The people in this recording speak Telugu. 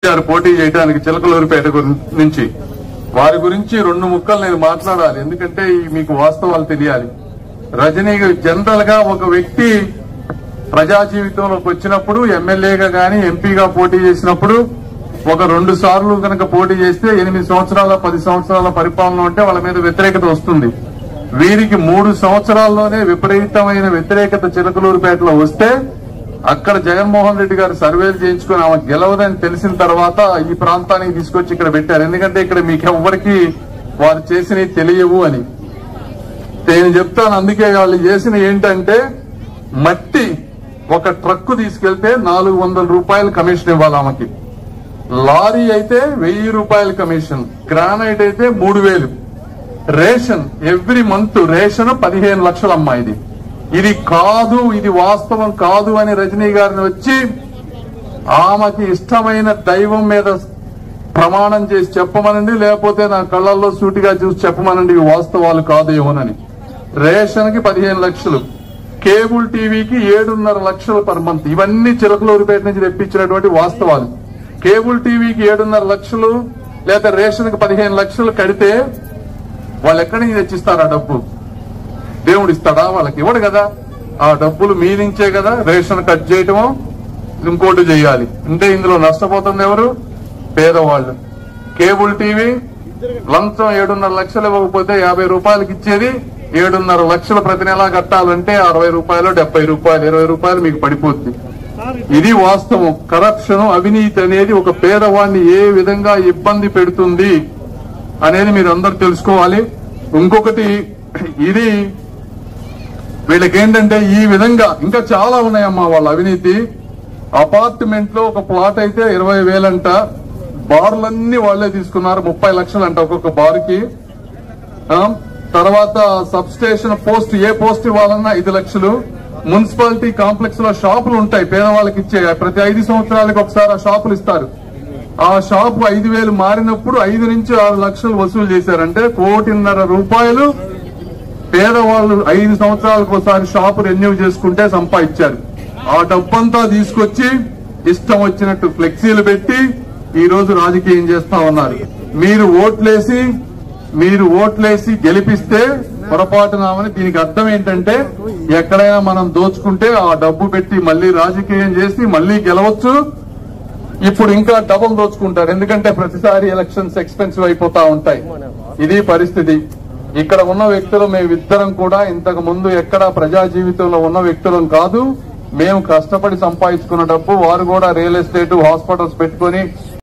గారు పోటీ చేయడానికి చిలకలూరిపేట గురి- నుంచి వారి గురించి రెండు ముక్కలు నేను మాట్లాడాలి ఎందుకంటే ఈ మీకు వాస్తవాలు తెలియాలి రజనీ జనరల్ గా ఒక వ్యక్తి ప్రజా జీవితంలోకి వచ్చినప్పుడు ఎమ్మెల్యేగా గాని ఎంపీగా పోటీ చేసినప్పుడు ఒక రెండు సార్లు కనుక పోటీ చేస్తే ఎనిమిది సంవత్సరాల పది సంవత్సరాల పరిపాలన ఉంటే వాళ్ళ మీద వ్యతిరేకత వస్తుంది వీరికి మూడు సంవత్సరాల్లోనే విపరీతమైన వ్యతిరేకత చిలకలూరుపేటలో వస్తే అక్కడ జగన్మోహన్ రెడ్డి గారు సర్వేలు చేయించుకుని ఆమె గెలవదని తెలిసిన తర్వాత ఈ ప్రాంతానికి తీసుకొచ్చి ఇక్కడ పెట్టారు ఎందుకంటే ఇక్కడ మీకు ఎవ్వరికి వారు చేసినవి తెలియవు అని నేను చెప్తాను అందుకే వాళ్ళు చేసిన ఏంటంటే మట్టి ఒక ట్రక్కు తీసుకెళ్తే నాలుగు వందల రూపాయలు కమిషన్ ఇవ్వాలి ఆమెకి లారీ అయితే వెయ్యి రూపాయల కమిషన్ గ్రానైట్ అయితే మూడు వేలు రేషన్ ఎవ్రీ మంత్ రేషన్ పదిహేను లక్షలు అమ్మా ఇది ఇది కాదు ఇది వాస్తవం కాదు అని రజనీ గారిని వచ్చి ఆమెకి ఇష్టమైన దైవం మీద ప్రమాణం చేసి చెప్పమనండి లేకపోతే నా కళ్ళల్లో సూటిగా చూసి చెప్పమనండి ఇవి వాస్తవాలు కాదు ఏమోనని రేషన్ కి పదిహేను లక్షలు కేబుల్ టీవీకి ఏడున్నర లక్షలు పర్ మంత్ ఇవన్నీ చిలకలూరుపేట నుంచి తెప్పించినటువంటి వాస్తవాలు కేబుల్ టీవీకి ఏడున్నర లక్షలు లేదా రేషన్ కి పదిహేను లక్షలు కడితే వాళ్ళు ఎక్కడి నుంచి తెచ్చిస్తారు ఆ డబ్బు దేవుడు ఇస్తాడా వాళ్ళకి ఇవ్వడు కదా ఆ డబ్బులు మీ నుంచే కదా రేషన్ కట్ చేయటమో ఇంకోటి చేయాలి అంటే ఇందులో నష్టపోతుంది ఎవరు పేదవాళ్ళు కేబుల్ టీవీ లంచం ఏడున్నర లక్షలు ఇవ్వకపోతే యాభై రూపాయలకి ఇచ్చేది ఏడున్నర లక్షలు ప్రతి నెలా కట్టాలంటే అరవై రూపాయలు డెబ్బై రూపాయలు ఇరవై రూపాయలు మీకు పడిపోద్ది ఇది వాస్తవం కరప్షన్ అవినీతి అనేది ఒక పేదవాడిని ఏ విధంగా ఇబ్బంది పెడుతుంది అనేది మీరు అందరు తెలుసుకోవాలి ఇంకొకటి ఇది వీళ్ళకి ఏంటంటే ఈ విధంగా ఇంకా చాలా ఉన్నాయమ్మా వాళ్ళ అవినీతి అపార్ట్మెంట్ లో ఒక ప్లాట్ అయితే ఇరవై వేలంట బార్లన్నీ వాళ్ళే తీసుకున్నారు ముప్పై లక్షలంట ఒక్కొక్క బార్కి ఆ, తర్వాత సబ్ స్టేషన్ పోస్ట్ ఏ పోస్ట్ ఇవ్వాలన్నా ఐదు లక్షలు మున్సిపాలిటీ కాంప్లెక్స్ లో షాపులు ఉంటాయి పేదవాళ్ళకి ఇచ్చే ప్రతి ఐదు సంవత్సరాలకు ఒకసారి ఆ షాపులు ఇస్తారు ఆ షాపు ఐదు వేలు మారినప్పుడు ఐదు నుంచి ఆరు లక్షలు వసూలు చేశారంటే కోటిన్నర రూపాయలు పేదవాళ్ళు ఐదు సంవత్సరాలకు ఒకసారి షాపు రెన్యూ చేసుకుంటే సంపాదించారు ఆ డబ్బంతా తీసుకొచ్చి ఇష్టం వచ్చినట్టు ఫ్లెక్సీలు పెట్టి ఈ రోజు రాజకీయం చేస్తా ఉన్నారు మీరు ఓట్లేసి మీరు ఓట్లేసి గెలిపిస్తే పొరపాటునామని దీనికి అర్థం ఏంటంటే ఎక్కడైనా మనం దోచుకుంటే ఆ డబ్బు పెట్టి మళ్ళీ రాజకీయం చేసి మళ్ళీ గెలవచ్చు ఇప్పుడు ఇంకా డబుల్ దోచుకుంటారు ఎందుకంటే ప్రతిసారి ఎలక్షన్స్ ఎక్స్పెన్సివ్ అయిపోతా ఉంటాయి ఇది పరిస్థితి ఇక్కడ ఉన్న వ్యక్తులు మేమిద్దరం కూడా ఇంతకు ముందు ఎక్కడ ప్రజా జీవితంలో ఉన్న వ్యక్తులం కాదు మేము కష్టపడి సంపాదించుకున్న డబ్బు వారు కూడా రియల్ ఎస్టేట్ హాస్పిటల్స్ పెట్టుకొని